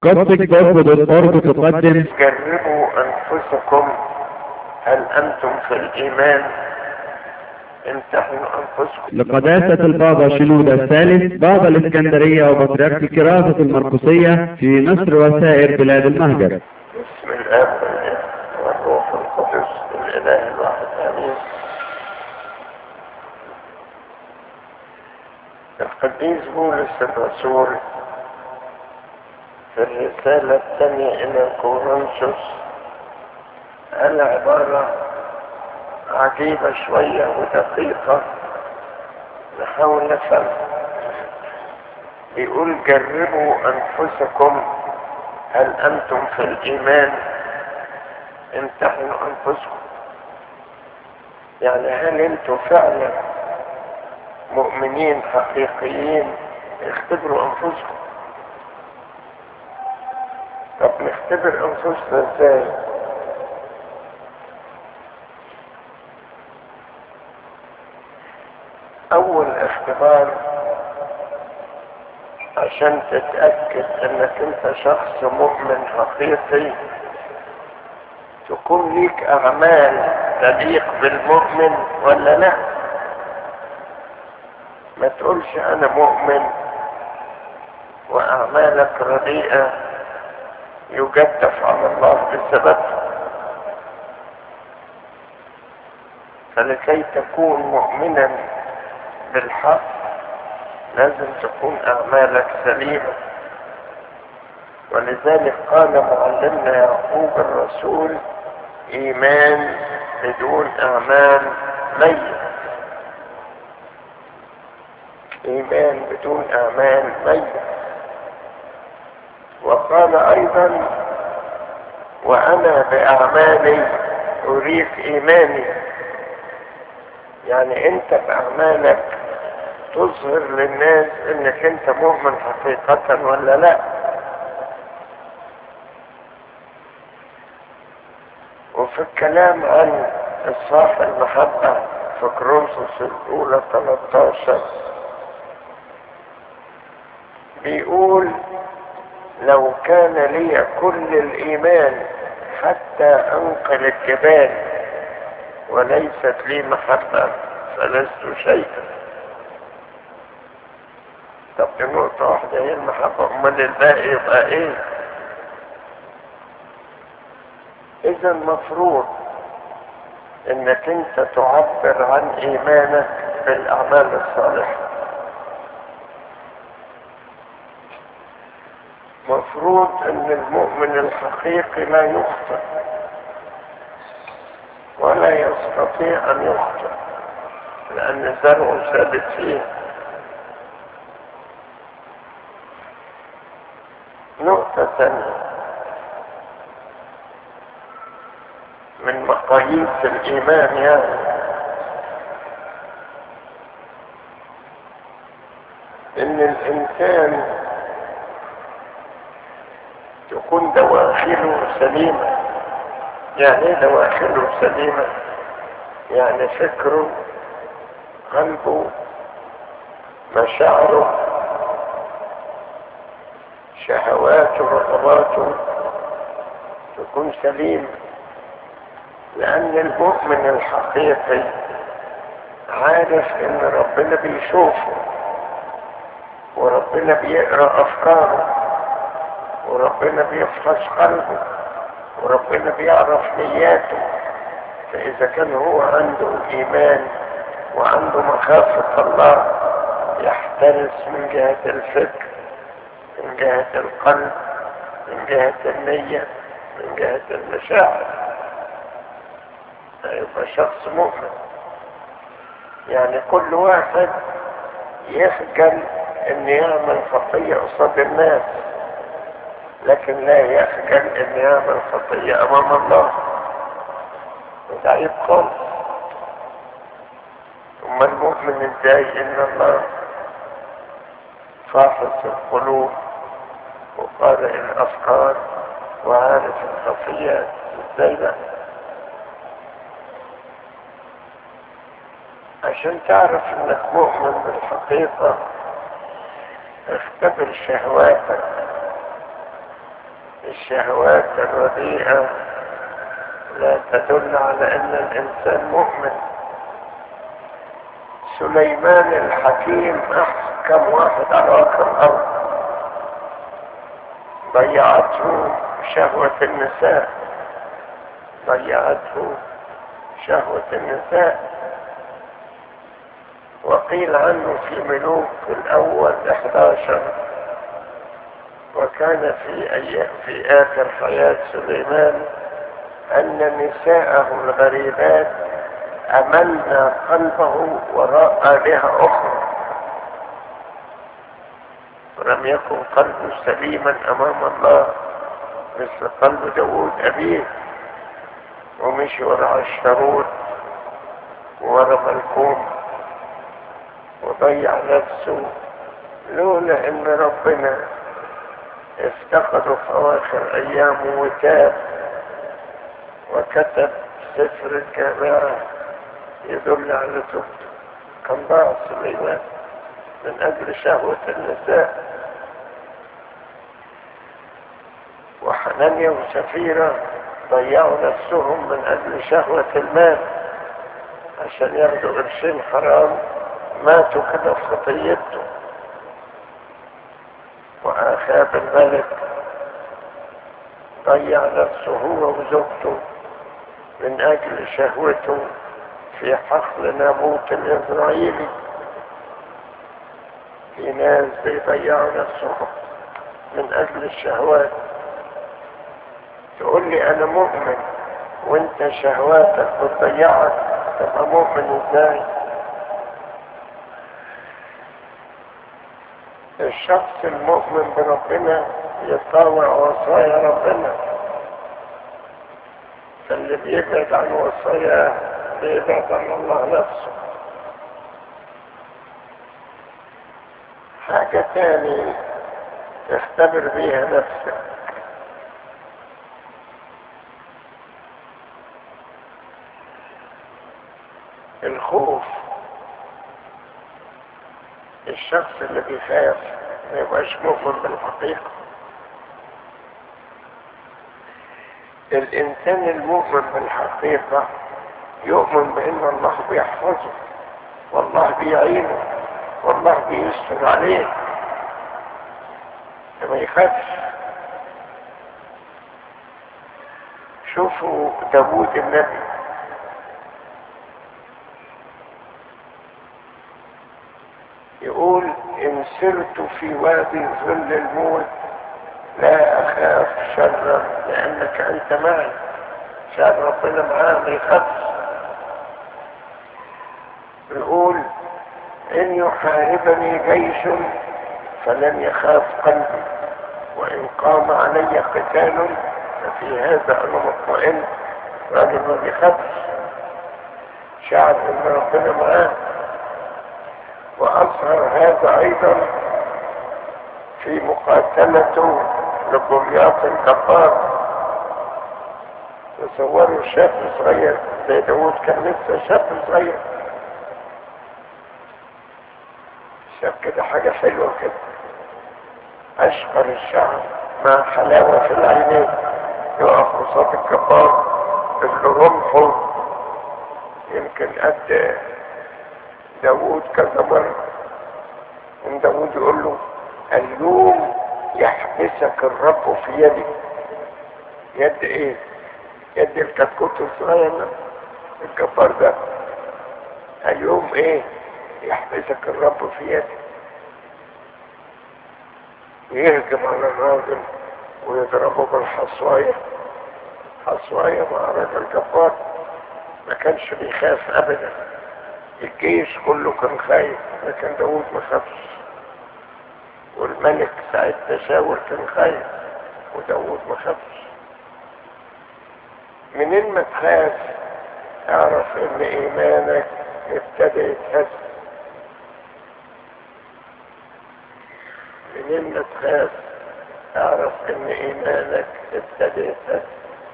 قصدك تقدم جربوا أنفسكم هل أنتم في الإيمان امتحنوا أنفسكم لقداسة البابا شنودة الثالث بابا الإسكندرية وبطريرك الكراسة المرقسية في مصر وسائر بلاد المهجر بسم الآب والابن والروح القدس الإله الواحد آمين القديس بولس الرسول في الرسالة الثانية إلى كورنثوس قال عبارة عجيبة شوية ودقيقة نحاول نفهمها بيقول جربوا أنفسكم هل أنتم في الإيمان امتحنوا أنفسكم يعني هل أنتم فعلا مؤمنين حقيقيين اختبروا أنفسكم طب نختبر أنفسنا إزاي أول اختبار عشان تتأكد انك انت شخص مؤمن حقيقي تكون ليك اعمال تليق بالمؤمن ولا لا ما تقولش انا مؤمن واعمالك رديئة يجدف على الله بسببها فلكي تكون مؤمنا بالحق لازم تكون أعمالك سليمة ولذلك قال معلمنا يعقوب الرسول إيمان بدون أعمال ميت إيمان بدون أعمال ميت وقال أيضا وأنا بأعمالي أريك إيماني يعني أنت بأعمالك تظهر للناس انك انت مؤمن حقيقة ولا لا وفي الكلام عن اصلاح المحبة في كروسوس الاولى 13 بيقول لو كان لي كل الايمان حتى انقل الجبال وليست لي محبة فلست شيئا طب دي نقطة واحدة هي المحبة أمال الباقي يبقى إيه؟ إذا المفروض إنك أنت تعبر عن إيمانك بالأعمال الصالحة. مفروض إن المؤمن الحقيقي لا يخطئ ولا يستطيع أن يخطئ لأن زرعه ثابت فيه. نقطة ثانية من مقاييس الإيمان يعني إن الإنسان تكون دواخله سليمة يعني إيه دواخله سليمة يعني فكره قلبه مشاعره شهواته ورغباته تكون سليمة لأن المؤمن الحقيقي عارف إن ربنا بيشوفه وربنا بيقرأ أفكاره وربنا بيفحص قلبه وربنا بيعرف نياته فإذا كان هو عنده إيمان وعنده مخافة الله يحترس من جهة الفكر من جهة القلب من جهة النية من جهة المشاعر يبقى شخص مؤمن يعني كل واحد يخجل ان يعمل خطية قصاد الناس لكن لا يخجل ان يعمل خطية امام الله وده عيب خالص ثم المؤمن ازاي ان الله فاحص القلوب وقارئ الافكار وعارف الخفيات ازاي بقى عشان تعرف انك مؤمن بالحقيقة اختبر شهواتك الشهوات الرديئة لا تدل على ان الانسان مؤمن سليمان الحكيم احكم واحد على وجه الارض ضيعته شهوة النساء ضيعته شهوة النساء وقيل عنه في ملوك الأول 11 وكان في أي في آخر حياة سليمان أن نساءه الغريبات أملن قلبه وراء آلهة أخرى ولم يكن قلبه سليما أمام الله مثل قلب داود أبيه ومشي وراء الشرود وراء ملكوم وضيع نفسه لولا ان ربنا افتقده في اواخر ايامه وتاب وكتب سفر الجامعة يدل على توبته كان ضاع سليمان من اجل شهوة النساء وحنانيا وسفيرة ضيعوا نفسهم من اجل شهوة المال عشان ياخدوا قرشين حرام ماتوا كده في خطيته وآخاب الملك ضيع نفسه هو وزوجته من أجل شهوته في حقل نابوت الإسرائيلي في ناس بيضيعوا نفسهم من أجل الشهوات تقول لي أنا مؤمن وأنت شهواتك بتضيعك تبقى مؤمن إزاي؟ الشخص المؤمن بربنا يطاوع وصايا ربنا فاللي بيبعد عن وصاياه بيبعد عن الله نفسه حاجة تاني تختبر بيها نفسك الخوف الشخص اللي بيخاف ما يبقاش مؤمن بالحقيقة الإنسان المؤمن بالحقيقة يؤمن بأن الله بيحفظه والله بيعينه والله بيستر عليه ما يخافش شوفوا داوود النبي يقول إن سرت في وادي ظل الموت لا أخاف شرا لأنك أنت معي شان ربنا معاه ما يخافش يقول إن يحاربني جيش فلن يخاف قلبي وإن قام علي قتال ففي هذا أنا مطمئن راجل ما بيخافش شعر إن ربنا معاه وأظهر هذا أيضا في مقاتلته لجولياط الجبار تصوروا شاب صغير زي داود كان لسه شاب صغير شاب كده حاجة حلوة كده أشقر الشعر مع حلاوة في العينين يقف قصاد الجبار اللي رمحه يمكن قد داود كذا مرة ان داود يقول له اليوم يحبسك الرب في يدي يد ايه يد الكتكوت الصغير ده الجبار ده اليوم ايه يحبسك الرب في يدي ويهجم على الراجل ويضربه بالحصواية حصواية مع راجل جبار ما كانش بيخاف ابدا الجيش كله كان خايف لكن داود ما خافش والملك ساعة تشاور كان خايف وداود ما خافش منين ما تخاف اعرف ان ايمانك ابتدى يتهز منين ما تخاف اعرف ان ايمانك ابتدى يتهز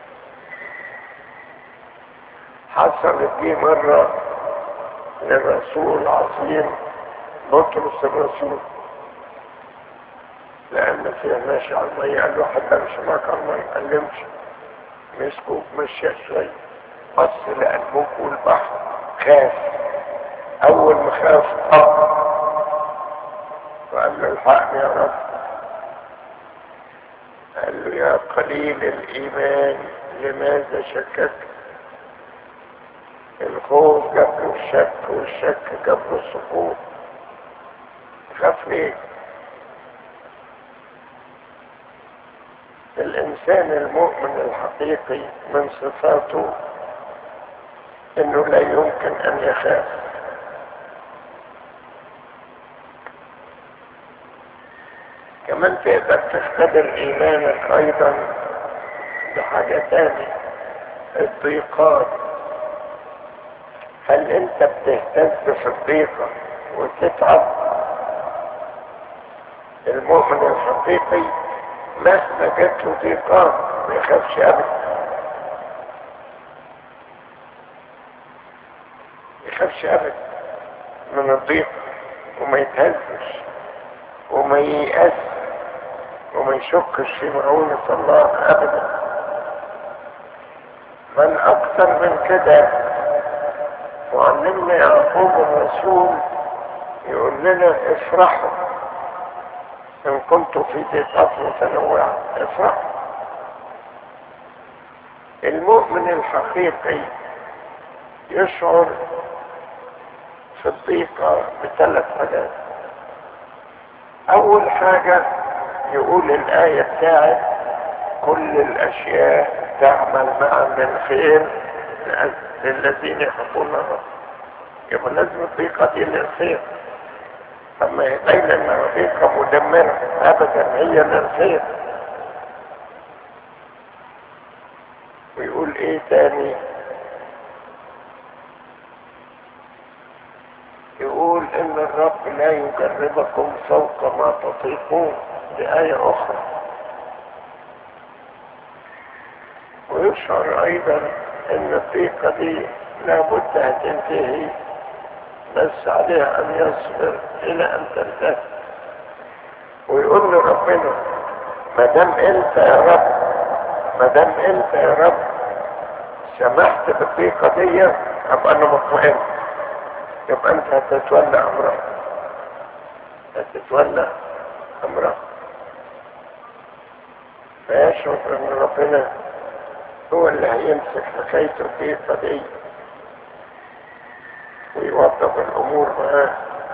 حصلت دي مرة للرسول العظيم بطرس الرسول لأن فيه ماشي على المية قال له حتى امشي معك على المية قال له امشي مسكوا مشي شوية بص لقى الموج والبحر خاف أول ما خاف أب وقال له الحقني يا رب قال له يا قليل الإيمان لماذا شككت الخوف جاب له الشك والشك جاب له السقوط خاف ليه الإنسان المؤمن الحقيقي من صفاته إنه لا يمكن أن يخاف كمان تقدر تختبر إيمانك أيضا بحاجة تانية الضيقات هل أنت بتهتز في الضيقة وتتعب المؤمن الحقيقي مهما جات له ضيقات ما يخافش ابدا ما يخافش ابدا من الضيق وما يتهزش وما ييأس وما يشكش في معونة الله ابدا بل اكثر من كده معلمنا يعقوب الرسول يقول لنا افرحوا ان كنتم في ضيقات متنوعة افرحوا المؤمن الحقيقي يشعر في الضيقة بثلاث حاجات اول حاجة يقول الآية بتاعت كل الاشياء تعمل معا للخير للذين يحبون الله يبقى لازم الضيقة دي للخير اما قيل انها ضيقة مدمرة ابدا هي للخير ويقول ايه تاني يقول ان الرب لا يجربكم فوق ما تطيقون دي آية اخرى ويشعر ايضا ان الضيقة دي لابد هتنتهي بس عليه ان يصبر الى ان تنتهي ويقول له ربنا ما دام انت يا رب ما دام انت يا رب سمحت بالضيقة دي ابقى انا مطمئن يبقى انت هتتولى امرك هتتولى امرك فيشعر ان ربنا هو اللي هيمسك حكاية الضيقة دي ويوضب الامور معاه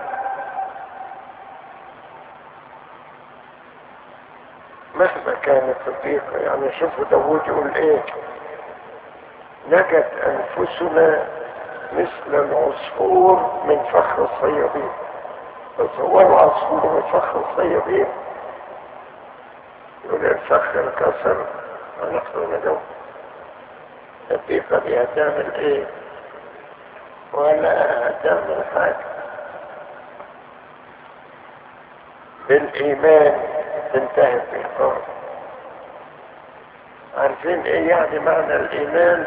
مهما كانت الضيقة يعني شوفوا داوود يقول ايه نجت انفسنا مثل العصفور من فخر الصيادين تصوروا عصفور من فخر الصيادين يقول الفخر انكسر ونحن نجو الضيقة دي هتعمل ايه ولا هتعمل حاجة بالإيمان تنتهي الضيقات عارفين ايه يعني معنى الإيمان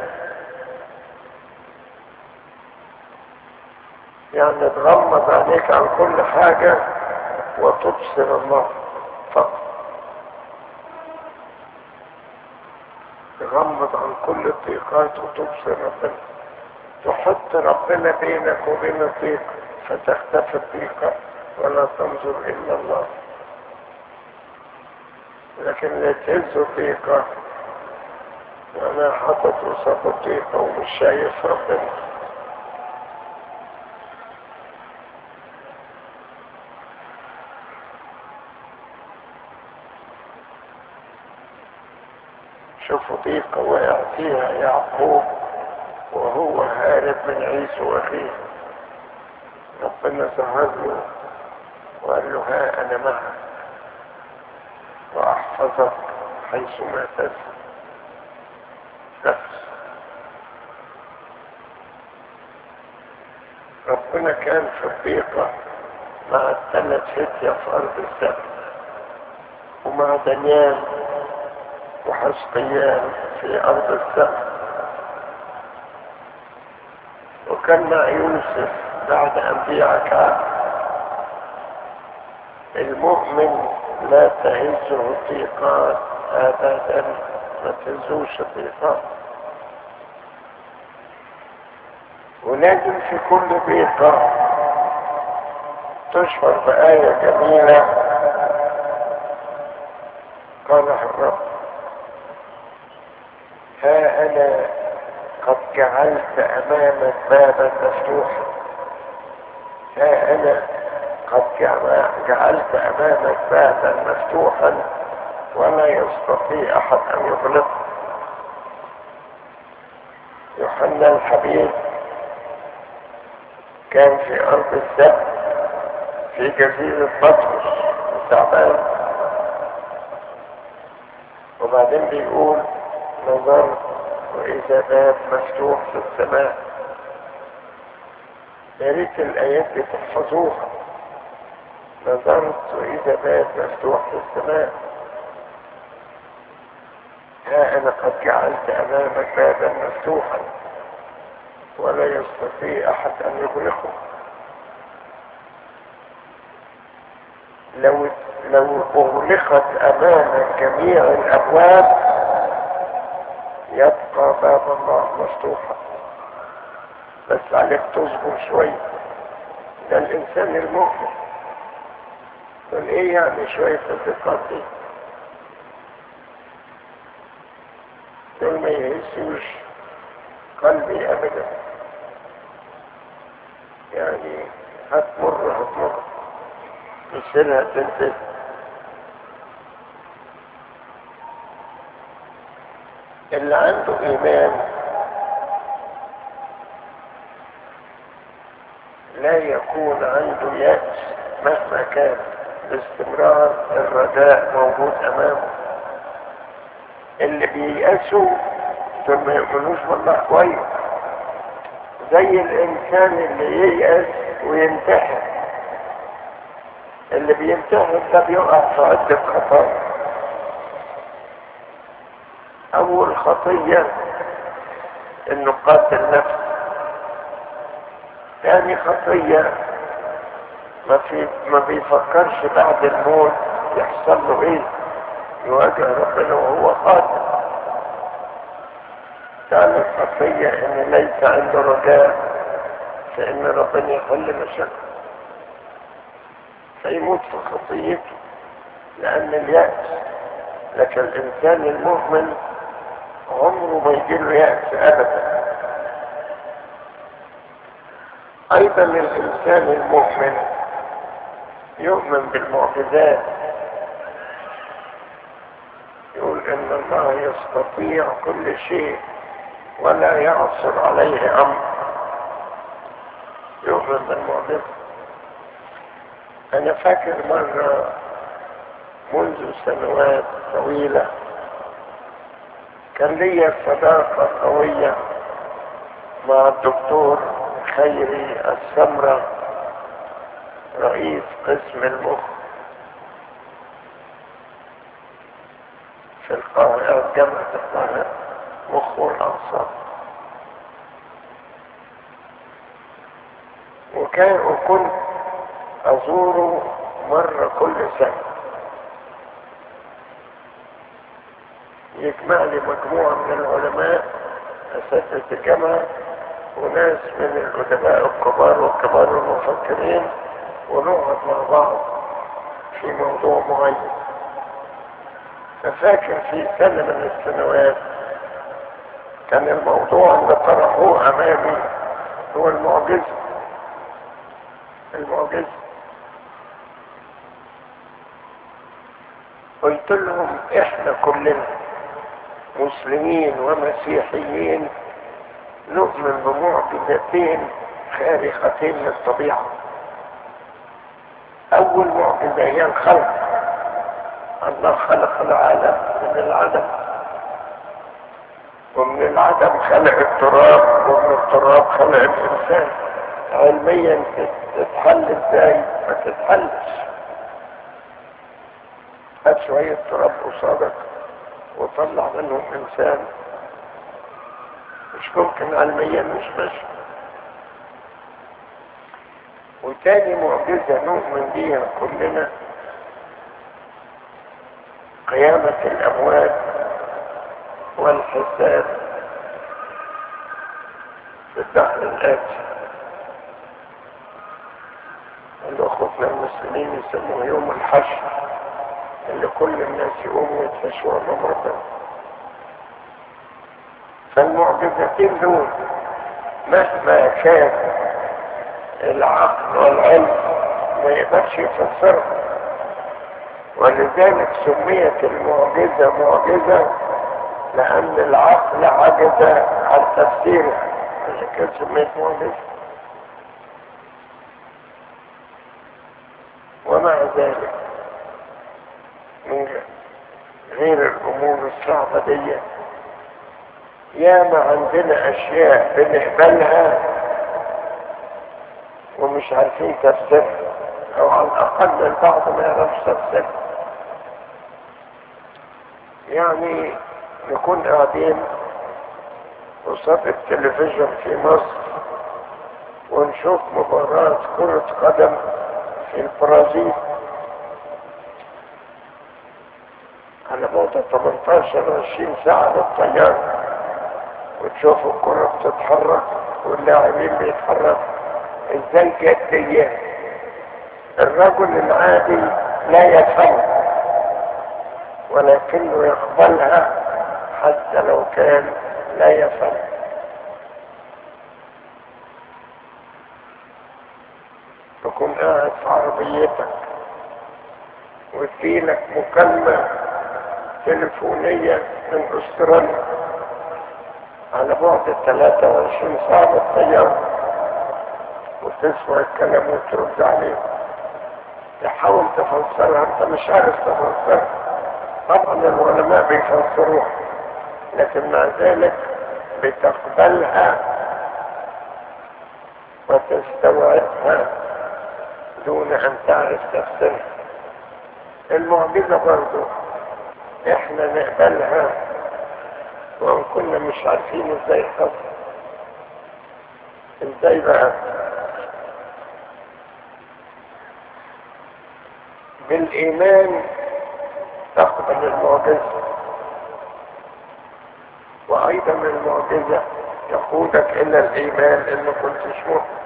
يعني تغمض عليك عن كل حاجة وتبصر الله فقط تغمض عن كل الضيقات وتبصر ربنا تحط ربنا بينك وبين الضيق فتختفي الضيقة ولا تنظر إلا الله لكن لا تهز الضيقة وأنا حاطط وسط الضيقة ومش شايف ربنا شوفوا ضيقة وقع فيها يعقوب وهو هارب من عيسو أخيه ربنا ظهر له وقال له ها أنا معك وأحفظك حيثما تذهب نفس ربنا كان في الضيقة مع الثلاث فتية في أرض السبت ومع دانيال وحسقيان في أرض السبت وكان مع يوسف بعد أن بيع كعب المؤمن لا تهزه الضيقات ابدا ما تهزوش الضيقات ولازم في كل ضيقة تشعر بآية جميلة قالها الرب ها أنا قد جعلت أمامك بابا مفتوحا ها أنا قد جعلت أمامك بابا مفتوحا ولا يستطيع أحد أن يغلقه يوحنا الحبيب كان في أرض السبت في جزيرة بطرس تعبان وبعدين بيقول نظرت وإذا باب مفتوح في السماء يا ريت الآيات دي تحفظوها نظرت وإذا باب مفتوح في السماء ها أنا قد جعلت أمامك بابا مفتوحا ولا يستطيع أحد أن يغلقه لو لو أغلقت أمامك جميع الأبواب يبقى باب الله مفتوحا بس عليك تصبر شوية ده الإنسان المؤمن قال إيه يعني شوية الثقات دي دول ما يهزوش قلبي أبدا يعني هتمر هتمر مصيرها تنتهي اللي عنده ايمان لا يكون عنده يأس مهما كان باستمرار الرجاء موجود امامه اللي بييأسوا دول ما يؤمنوش بالله كويس زي الانسان اللي ييأس وينتحر اللي بينتحر ده بيقع في عدة خطايا اول خطية انه قاتل نفسه ثاني خطية ما في ما بيفكرش بعد الموت يحصل له ايه يواجه ربنا وهو قاتل ثالث خطية ان ليس عنده رجاء في ان ربنا يحل مشاكله فيموت في خطيته لان اليأس لكن الانسان المؤمن عمره ما يجيله يأس ابدا ايضا الانسان المؤمن يؤمن بالمعجزات يقول ان الله يستطيع كل شيء ولا يعصر عليه امر يؤمن بالمعجزة انا فاكر مرة منذ سنوات طويلة كان لي صداقة قوية مع الدكتور خيري السمرة رئيس قسم المخ في القاهرة جامعة القاهرة مخ والأعصاب وكان وكنت أزوره مرة كل سنة يجمع لي مجموعة من العلماء أساتذة الجامعة وناس من الأدباء الكبار والكبار المفكرين ونقعد مع بعض في موضوع معين ففاكر في سنة من السنوات كان الموضوع اللي طرحوه أمامي هو المعجزة المعجزة قلت لهم احنا كلنا مسلمين ومسيحيين نؤمن بمعجزتين خارقتين للطبيعة أول معجزة هي الخلق الله خلق العالم من العدم ومن العدم خلق التراب ومن التراب خلق الإنسان علميا تتحل ازاي ما تتحلش هات شوية تراب قصادك وطلع منهم إنسان مش ممكن علميا مش ماشي وتاني معجزة نؤمن بيها كلنا قيامة الأموات والحساب في الدهر الآتي اللي أخوتنا المسلمين يسموه يوم الحشر اللي كل الناس يقوموا يتفشوا أمام ربنا فالمعجزتين دول مهما كان العقل والعلم ما يقدرش يفسرها ولذلك سميت المعجزة معجزة لأن العقل عجز عن تفسيرها عشان كده سميت معجزة ومع ذلك من غير الأمور الصعبة دي ياما عندنا أشياء بنقبلها ومش عارفين تفسيرها أو على الأقل البعض ما يعرفش تفسيرها يعني نكون قاعدين قصاد التلفزيون في مصر ونشوف مباراة كرة قدم في البرازيل على بعد 18 20 ساعة بالطيارة وتشوف الكرة بتتحرك واللاعبين بيتحركوا ازاي جدية الرجل العادي لا يفهم ولكنه يقبلها حتى لو كان لا يفهم تكون قاعد في عربيتك وتجيلك مكالمة تليفونية من استراليا على بعد 23 ساعة بالطيارة وتسمع الكلام وترد عليه تحاول تفسرها انت مش عارف تفسرها طبعا العلماء بيفسروها لكن مع ذلك بتقبلها وتستوعبها دون ان تعرف تفسيرها المعجزة برضو احنا نقبلها وان كنا مش عارفين ازاي تفسر ازاي بقى بالايمان تقبل المعجزة وايضا المعجزة يقودك الى الايمان ان كنتش مؤمن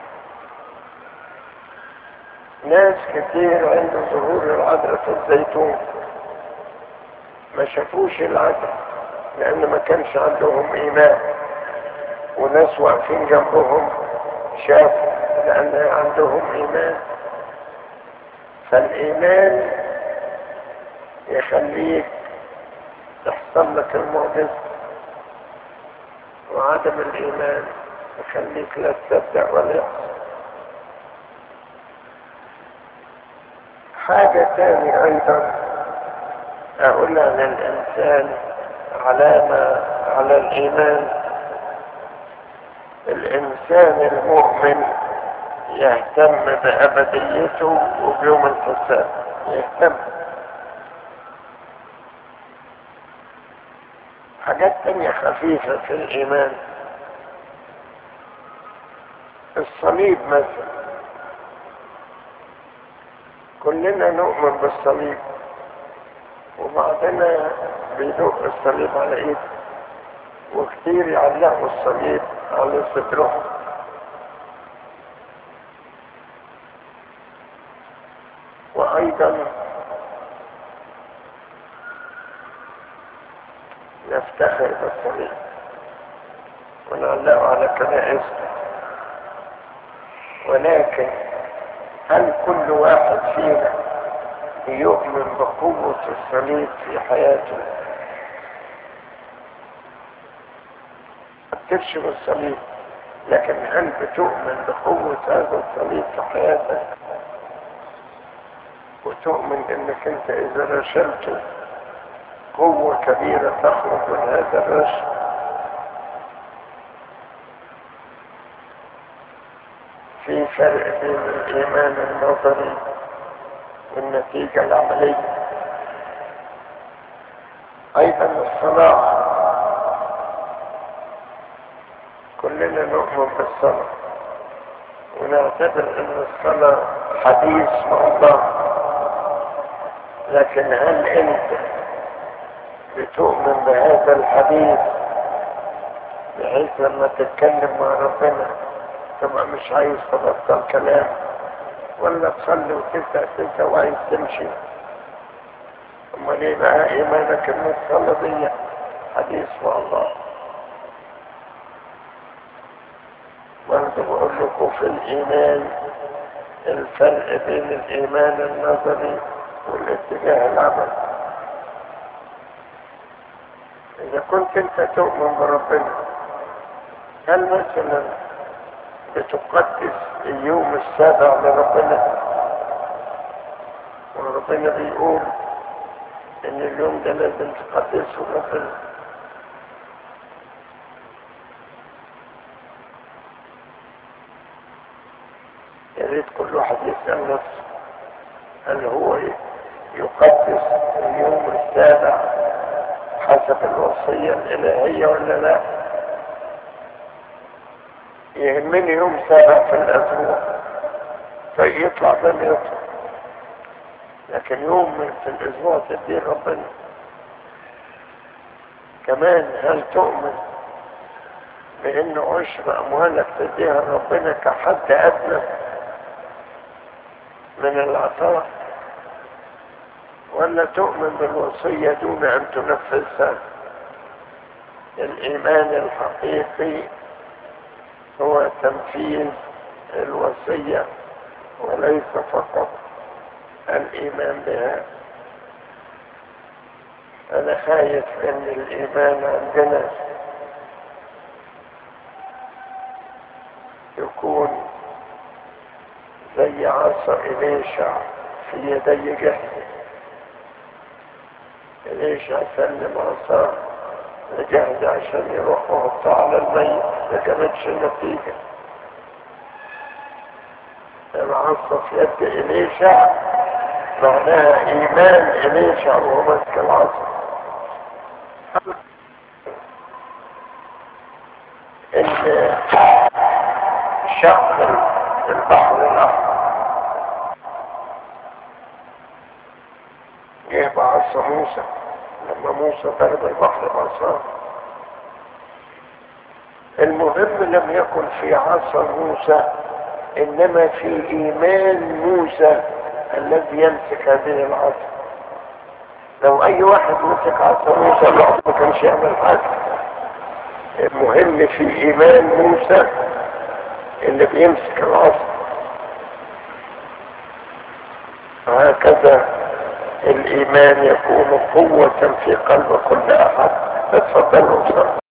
ناس كتير عند ظهور العذراء في الزيتون ما شافوش العذراء لان ما كانش عندهم ايمان وناس واقفين جنبهم شافوا لان عندهم ايمان فالايمان يخليك تحصل لك المعجزة وعدم الايمان يخليك لا تصدق ولا يحصل حاجة تاني ايضا اقولها للانسان علامة على الايمان الانسان المؤمن يهتم بابديته وبيوم الحساب يهتم حاجات تانية خفيفة في الايمان الصليب مثلا كلنا نؤمن بالصليب وبعضنا بيدق الصليب على ايده وكتير يعلقوا الصليب على صدرهم وايضا نفتخر بالصليب ونعلقه على كنائسنا ولكن هل كل واحد فينا يؤمن بقوة الصليب في حياته ترشم الصليب لكن هل بتؤمن بقوة هذا الصليب في حياتك وتؤمن انك انت اذا رشلته قوة كبيرة تخرج من هذا الرشل في فرق بين الايمان النظري والنتيجة العملية ايضا الصلاة كلنا نؤمن بالصلاة ونعتبر ان الصلاة حديث مع الله لكن هل انت بتؤمن بهذا الحديث بحيث لما تتكلم مع ربنا تبقى مش عايز تبطل كلام ولا تصلي وتبدا تنسى وعايز تمشي امال ايه بقى ايمانك ان الصلاه دي حديث مع الله برضه بقول لكم في الايمان الفرق بين الايمان النظري والاتجاه العملي اذا كنت انت تؤمن بربنا هل مثلا بتقدس اليوم السابع لربنا وربنا بيقول ان اليوم ده لازم تقدسه لربنا يا ريت كل واحد يسأل نفسه هل هو يقدس اليوم السابع حسب الوصية الإلهية ولا لا يهمني يوم سابع في الأسبوع فيطلع زي ما يطلع لكن يوم في الأسبوع تديه ربنا كمان هل تؤمن بأن عشر أموالك تديها ربنا كحد أدنى من العطاء ولا تؤمن بالوصية دون أن تنفذها الإيمان الحقيقي هو تنفيذ الوصية وليس فقط الإيمان بها أنا خايف أن الإيمان عندنا يكون زي عصا إليشع في يدي جهل إليشع سلم عصاه لجهد عشان يروح وحطها على الميت ما كانتش النتيجة العصا في يد إليشع معناها إيمان إليشع وهو ماسك العصا إن شق البحر الأحمر جه بعصا موسى لما موسى ضرب البحر بعصاه المهم لم يكن في عصا موسى انما في ايمان موسى الذي يمسك هذه العصا لو اي واحد مسك عصا موسى لوحده ما كانش يعمل حاجه المهم في ايمان موسى اللي بيمسك العصا هكذا الايمان يكون قوة في قلب كل احد اتفضلوا